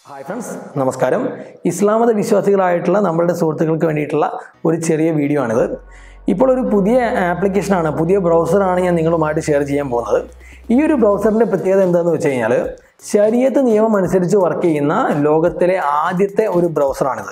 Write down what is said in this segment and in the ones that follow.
hi friends നമസ്കാരം ഇസ്ലാം മത വിശ്വാസികളായിട്ടുള്ള നമ്മളുടെ സുഹൃത്തുക്കൾക്ക് വേണ്ടിയിട്ടുള്ള ഒരു ചെറിയ വീഡിയോ ആണിത് ഇപ്പോൾ ഒരു പുതിയ ആപ്ലിക്കേഷനാണ് പുതിയ ബ്രൗസറാണ് ഞാൻ നിങ്ങളുമായിട്ട് ഷെയർ ചെയ്യാൻ പോകുന്നത് ഈ ഒരു ബ്രൗസറിൻ്റെ പ്രത്യേകത എന്താണെന്ന് വെച്ച് കഴിഞ്ഞാൽ ശരീരത്ത് നിയമം അനുസരിച്ച് വർക്ക് ചെയ്യുന്ന ലോകത്തിലെ ആദ്യത്തെ ഒരു ബ്രൗസറാണിത്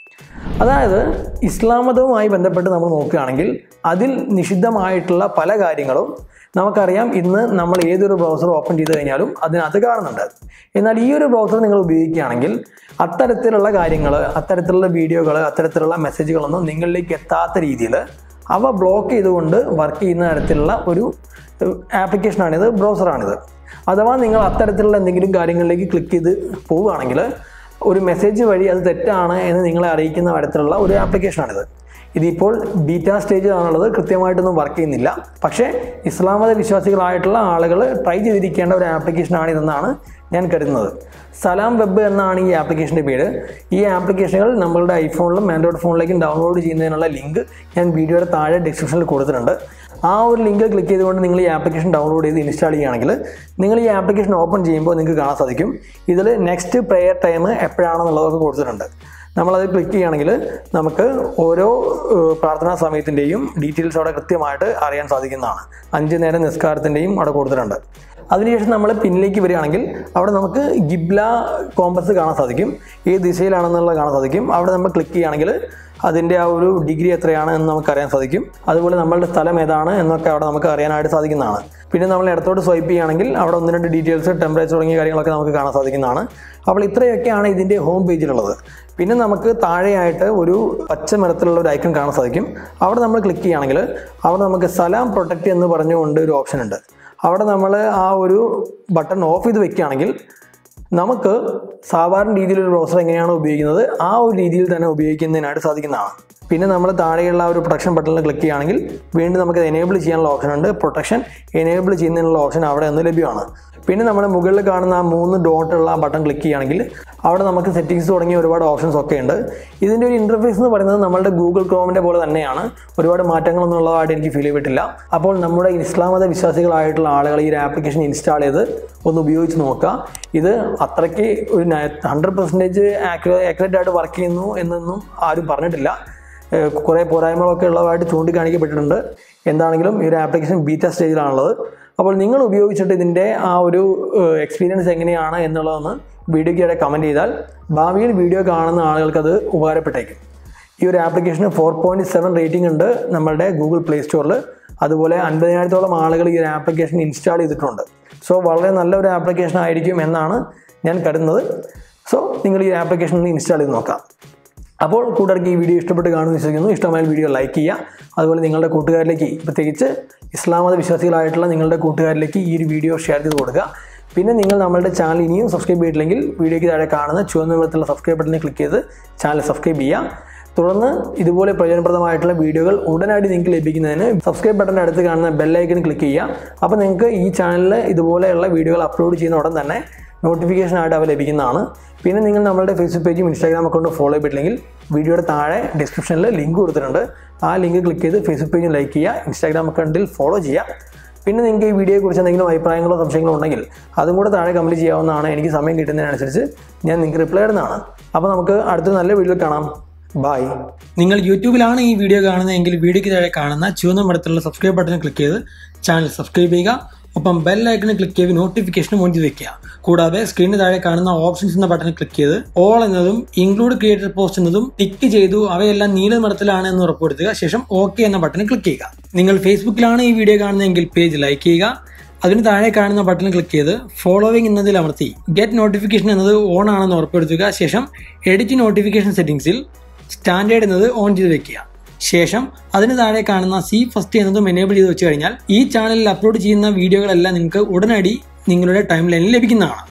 അതായത് ഇസ്ലാം മതവുമായി ബന്ധപ്പെട്ട് നമ്മൾ നോക്കുകയാണെങ്കിൽ അതിൽ നിഷിദ്ധമായിട്ടുള്ള പല കാര്യങ്ങളും നമുക്കറിയാം ഇന്ന് നമ്മൾ ഏതൊരു ബ്രൗസർ ഓപ്പൺ ചെയ്ത് കഴിഞ്ഞാലും അതിനകത്ത് കാണുന്നുണ്ട് എന്നാൽ ഈ ഒരു ബ്രൗസർ നിങ്ങൾ ഉപയോഗിക്കുകയാണെങ്കിൽ അത്തരത്തിലുള്ള കാര്യങ്ങൾ അത്തരത്തിലുള്ള വീഡിയോകൾ അത്തരത്തിലുള്ള മെസ്സേജുകളൊന്നും നിങ്ങളിലേക്ക് എത്താത്ത രീതിയിൽ അവ ബ്ലോക്ക് ചെയ്തുകൊണ്ട് വർക്ക് ചെയ്യുന്ന തരത്തിലുള്ള ഒരു ആപ്ലിക്കേഷനാണിത് ബ്രൗസറാണിത് അഥവാ നിങ്ങൾ അത്തരത്തിലുള്ള എന്തെങ്കിലും കാര്യങ്ങളിലേക്ക് ക്ലിക്ക് ചെയ്ത് പോവുകയാണെങ്കിൽ ഒരു മെസ്സേജ് വഴി അത് തെറ്റാണ് എന്ന് നിങ്ങളെ അറിയിക്കുന്ന തരത്തിലുള്ള ഒരു ആപ്ലിക്കേഷനാണിത് ഇതിപ്പോൾ ബീറ്റ സ്റ്റേജിലാണുള്ളത് കൃത്യമായിട്ടൊന്നും വർക്ക് ചെയ്യുന്നില്ല പക്ഷേ ഇസ്ലാം മത വിശ്വാസികളായിട്ടുള്ള ആളുകൾ ട്രൈ ചെയ്തിരിക്കേണ്ട ഒരു ആപ്ലിക്കേഷനാണ് ഇതെന്നാണ് ഞാൻ കരുതുന്നത് സലാം വെബ് എന്നാണ് ഈ ആപ്ലിക്കേഷൻ്റെ പേര് ഈ ആപ്ലിക്കേഷനുകൾ നമ്മളുടെ ഐഫോണിലും ആൻഡ്രോയിഡ് ഫോണിലേക്കും ഡൗൺലോഡ് ചെയ്യുന്നതിനുള്ള ലിങ്ക് ഞാൻ വീഡിയോയുടെ താഴെ ഡിസ്ക്രിപ്ഷനിൽ കൊടുത്തിട്ടുണ്ട് ആ ഒരു ലിങ്ക് ക്ലിക്ക് ചെയ്തുകൊണ്ട് നിങ്ങൾ ഈ ആപ്ലിക്കേഷൻ ഡൗൺലോഡ് ചെയ്ത് ഇൻസ്റ്റാൾ ചെയ്യുകയാണെങ്കിൽ നിങ്ങൾ ഈ ആപ്ലിക്കേഷൻ ഓപ്പൺ ചെയ്യുമ്പോൾ നിങ്ങൾക്ക് കാണാൻ സാധിക്കും ഇതിൽ നെക്സ്റ്റ് പ്രെയർ ടൈം എപ്പോഴാണെന്നുള്ളതൊക്കെ കൊടുത്തിട്ടുണ്ട് നമ്മളത് ക്ലിക്ക് ചെയ്യുകയാണെങ്കിൽ നമുക്ക് ഓരോ ഏഹ്, പ്രാർത്ഥനാ സമയത്തിൻ്റെയും ഡീറ്റെയിൽസ് അവിടെ കൃത്യമായിട്ട് അറിയാൻ സാധിക്കുന്നതാണ് അഞ്ച് നേരം നിസ്കാരത്തിൻ്റെയും അവിടെ കൊടുത്തിട്ടുണ്ട് അതിനുശേഷം നമ്മൾ പിന്നിലേക്ക് വരികയാണെങ്കിൽ അവിടെ നമുക്ക് ഗിബ്ല കോമ്പസ് കാണാൻ സാധിക്കും ഏത് ദിശയിലാണെന്നുള്ളത് കാണാൻ സാധിക്കും അവിടെ നമ്മൾ ക്ലിക്ക് ചെയ്യുകയാണെങ്കിൽ അതിൻ്റെ ആ ഒരു ഡിഗ്രി എത്രയാണ് എന്ന് നമുക്ക് അറിയാൻ സാധിക്കും അതുപോലെ നമ്മളുടെ സ്ഥലം ഏതാണ് എന്നൊക്കെ അവിടെ നമുക്ക് അറിയാനായിട്ട് സാധിക്കുന്നതാണ് പിന്നെ നമ്മൾ ഇടത്തോട്ട് സ്വൈപ്പ് ചെയ്യുകയാണെങ്കിൽ അവിടെ ഒന്ന് രണ്ട് ഡീറ്റെയിൽസ് ടെമ്പറേച്ചർ തുടങ്ങിയ കാര്യങ്ങളൊക്കെ നമുക്ക് കാണാൻ സാധിക്കുന്നതാണ് അപ്പോൾ ഇത്രയൊക്കെയാണ് ഇതിൻ്റെ ഹോം പേജിലുള്ളത് പിന്നെ നമുക്ക് താഴെയായിട്ട് ഒരു പച്ച നിറത്തിലുള്ള ഒരു ഐക്കൺ കാണാൻ സാധിക്കും അവിടെ നമ്മൾ ക്ലിക്ക് ചെയ്യുകയാണെങ്കിൽ അവിടെ നമുക്ക് സലാം പ്രൊട്ടക്റ്റ് എന്ന് പറഞ്ഞുകൊണ്ട് ഒരു ഓപ്ഷൻ ഉണ്ട് അവിടെ നമ്മൾ ആ ഒരു ബട്ടൺ ഓഫ് ചെയ്ത് വെക്കുകയാണെങ്കിൽ നമുക്ക് സാധാരണ രീതിയിലൊരു ബ്രൗസർ എങ്ങനെയാണോ ഉപയോഗിക്കുന്നത് ആ ഒരു രീതിയിൽ തന്നെ ഉപയോഗിക്കുന്നതിനായിട്ട് സാധിക്കുന്നതാണ് പിന്നെ നമ്മൾ താഴെയുള്ള ആ ഒരു പ്രൊട്ടക്ഷൻ ബട്ടണിൽ ക്ലിക്ക് ചെയ്യുകയാണെങ്കിൽ വീണ്ടും നമുക്ക് എനേബിൾ ചെയ്യാനുള്ള ഓപ്ഷൻ ഉണ്ട് പ്രൊട്ടക്ഷൻ എനേബിൾ ചെയ്യുന്നതിനുള്ള ഓപ്ഷൻ അവിടെ നിന്ന് ലഭ്യമാണ് പിന്നെ നമ്മുടെ മുകളിൽ കാണുന്ന ആ മൂന്ന് ഡോട്ടുള്ള ആ ബട്ടൺ ക്ലിക്ക് ചെയ്യുകയാണെങ്കിൽ അവിടെ നമുക്ക് സെറ്റിങ്സ് തുടങ്ങിയ ഒരുപാട് ഓപ്ഷൻസ് ഒക്കെ ഉണ്ട് ഇതിൻ്റെ ഒരു ഇൻ്റർഫേസ് എന്ന് പറയുന്നത് നമ്മളുടെ ഗൂഗിൾ ക്രോമിൻ്റെ പോലെ തന്നെയാണ് ഒരുപാട് മാറ്റങ്ങളൊന്നും ഉള്ളതായിട്ട് എനിക്ക് ഫീൽ ചെയ്തിട്ടില്ല അപ്പോൾ നമ്മുടെ ഇസ്ലാം മത വിശ്വാസികളായിട്ടുള്ള ആളുകൾ ഈ ഒരു ആപ്ലിക്കേഷൻ ഇൻസ്റ്റാൾ ചെയ്ത് ഒന്ന് ഉപയോഗിച്ച് നോക്കുക ഇത് അത്രയ്ക്ക് ഒരു ഹൺഡ്രഡ് പെർസെൻറ്റേജ് ആക്യുറേറ്റ് ആയിട്ട് വർക്ക് ചെയ്യുന്നു എന്നൊന്നും ആരും പറഞ്ഞിട്ടില്ല ഏഹ് കുറേ പോരായ്മകളൊക്കെ ഉള്ളതായിട്ട് ചൂണ്ടിക്കാണിക്കപ്പെട്ടിട്ടുണ്ട് എന്താണെങ്കിലും ഈ ഒരു ആപ്ലിക്കേഷൻ ബീറ്റ സ്റ്റേജിലാണുള്ളത് അപ്പോൾ നിങ്ങൾ ഉപയോഗിച്ചിട്ട് ഇതിൻ്റെ ആ ഒരു എക്സ്പീരിയൻസ് എങ്ങനെയാണ് എന്നുള്ളതൊന്ന് വീഡിയോയ്ക്കിടെ കമൻറ്റ് ചെയ്താൽ ഭാവിയിൽ വീഡിയോ കാണുന്ന ആളുകൾക്ക് അത് ഉപകാരപ്പെട്ടേക്കും ഈ ഒരു ആപ്ലിക്കേഷന് ഫോർ പോയിൻറ്റ് സെവൻ റേറ്റിംഗ് ഉണ്ട് നമ്മളുടെ ഗൂഗിൾ പ്ലേ സ്റ്റോറിൽ അതുപോലെ അൻപതിനായിരത്തോളം ആളുകൾ ഈ ഒരു ആപ്ലിക്കേഷൻ ഇൻസ്റ്റാൾ ചെയ്തിട്ടുണ്ട് സോ വളരെ നല്ല ഒരു ആപ്ലിക്കേഷൻ ആയിരിക്കും എന്നാണ് ഞാൻ കരുതുന്നത് സോ നിങ്ങൾ ഈ ആപ്ലിക്കേഷൻ ഒന്ന് ഇൻസ്റ്റാൾ ചെയ്ത് നോക്കാം അപ്പോൾ കൂട്ടുകാർക്ക് ഈ വീഡിയോ ഇഷ്ടപ്പെട്ട് കാണുമെന്ന് വിശ്വസിക്കുന്നു ഇഷ്ടമായ വീഡിയോ ലൈക്ക് ചെയ്യുക അതുപോലെ നിങ്ങളുടെ കൂട്ടുകാരിലേക്ക് പ്രത്യേകിച്ച് ഇസ്ലാം മത വിശ്വാസികളായിട്ടുള്ള നിങ്ങളുടെ കൂട്ടുകാരിലേക്ക് ഈ ഒരു വീഡിയോ ഷെയർ ചെയ്ത് കൊടുക്കുക പിന്നെ നിങ്ങൾ നമ്മളുടെ ചാനൽ ഇനിയും സബ്സ്ക്രൈബ് ചെയ്തിട്ടില്ലെങ്കിൽ വീഡിയോയ്ക്ക് താഴെ കാണുന്ന ചുവന്ന നിറത്തിലുള്ള സബ്സ്ക്രൈബ് ബട്ടണിൽ ക്ലിക്ക് ചെയ്ത് ചാനൽ സബ്സ്ക്രൈബ് ചെയ്യുക തുടർന്ന് ഇതുപോലെ പ്രയോജനപ്രദമായിട്ടുള്ള വീഡിയോകൾ ഉടനടി നിങ്ങൾക്ക് ലഭിക്കുന്നതിന് സബ്സ്ക്രൈബ് ബട്ടൻ്റെ അടുത്ത് കാണുന്ന ബെല്ലൈക്കൺ ക്ലിക്ക് ചെയ്യുക അപ്പോൾ നിങ്ങൾക്ക് ഈ ചാനലിൽ ഇതുപോലെയുള്ള വീഡിയോകൾ അപ്ലോഡ് ചെയ്യുന്ന ഉടൻ തന്നെ നോട്ടിഫിക്കേഷൻ ആയിട്ട് അവ ലഭിക്കുന്നതാണ് പിന്നെ നിങ്ങൾ നമ്മളുടെ ഫേസ്ബുക്ക് പേജും ഇൻസ്റ്റാഗ്രാം അക്കൗണ്ടും ഫോളോ ചെയ്തിട്ടില്ലെങ്കിൽ വീഡിയോയുടെ താഴെ ഡിസ്ക്രിപ്ഷനിൽ ലിങ്ക് കൊടുത്തിട്ടുണ്ട് ആ ലിങ്ക് ക്ലിക്ക് ചെയ്ത് ഫേസ്ബുക്ക് പേജും ലൈക്ക് ചെയ്യുക ഇൻസ്റ്റാഗ്രാം അക്കൗണ്ടിൽ ഫോളോ ചെയ്യുക പിന്നെ നിങ്ങൾക്ക് ഈ വീഡിയോയെക്കുറിച്ച് എന്തെങ്കിലും അഭിപ്രായങ്ങളോ സംശയങ്ങളോ ഉണ്ടെങ്കിൽ അതും കൂടെ താഴെ കമൻറ്റ് ചെയ്യാവുന്നതാണ് എനിക്ക് സമയം കിട്ടുന്നതിനനുസരിച്ച് ഞാൻ നിങ്ങൾക്ക് റിപ്ലൈ ഇടുന്നതാണ് അപ്പോൾ നമുക്ക് അടുത്ത നല്ല വീഡിയോ കാണാം ബായ് നിങ്ങൾ യൂട്യൂബിലാണ് ഈ വീഡിയോ കാണുന്നതെങ്കിൽ വീഡിയോയ്ക്ക് താഴെ കാണുന്ന ചുവന്ന മരത്തിലുള്ള സബ്സ്ക്രൈബ് ബട്ടൺ ക്ലിക്ക് ചെയ്ത് ചാനൽ സബ്സ്ക്രൈബ് ചെയ്യുക ഒപ്പം ബെൽ ഐക്കണിൽ ക്ലിക്ക് ചെയ്ത് നോട്ടിഫിക്കേഷൻ ഓൺ ചെയ്ത് വെക്കുക കൂടാതെ സ്ക്രീനിന് താഴെ കാണുന്ന ഓപ്ഷൻസ് എന്ന ബട്ടൺ ക്ലിക്ക് ചെയ്ത് ഓൾ എന്നതും ഇൻക്ലൂഡ് ക്രിയേറ്റർ പോസ്റ്റ് എന്നതും ടിക്ക് ചെയ്തു അവയെല്ലാം നീല നിറത്തിലാണ് എന്ന് ഉറപ്പുവരുത്തുക ശേഷം ഓക്കെ എന്ന ബട്ടൺ ക്ലിക്ക് ചെയ്യുക നിങ്ങൾ ഫേസ്ബുക്കിലാണ് ഈ വീഡിയോ കാണുന്നതെങ്കിൽ പേജ് ലൈക്ക് ചെയ്യുക അതിന് താഴെ കാണുന്ന ബട്ടൺ ക്ലിക്ക് ചെയ്ത് ഫോളോവിംഗ് എന്നതിൽ അമർത്തി ഗെറ്റ് നോട്ടിഫിക്കേഷൻ എന്നത് ഓൺ ആണെന്ന് ഉറപ്പെടുത്തുക ശേഷം എഡിറ്റ് നോട്ടിഫിക്കേഷൻ സെറ്റിംഗ്സിൽ സ്റ്റാൻഡേർഡ് എന്നത് ഓൺ ചെയ്ത് വെക്കുക ശേഷം അതിന് താഴെ കാണുന്ന സി ഫസ്റ്റ് എന്നതും എനേബിൾ ചെയ്ത് വെച്ച് കഴിഞ്ഞാൽ ഈ ചാനലിൽ അപ്ലോഡ് ചെയ്യുന്ന വീഡിയോകളെല്ലാം നിങ്ങൾക്ക് ഉടനടി നിങ്ങളുടെ ടൈം ലൈനിൽ ലഭിക്കുന്നതാണ്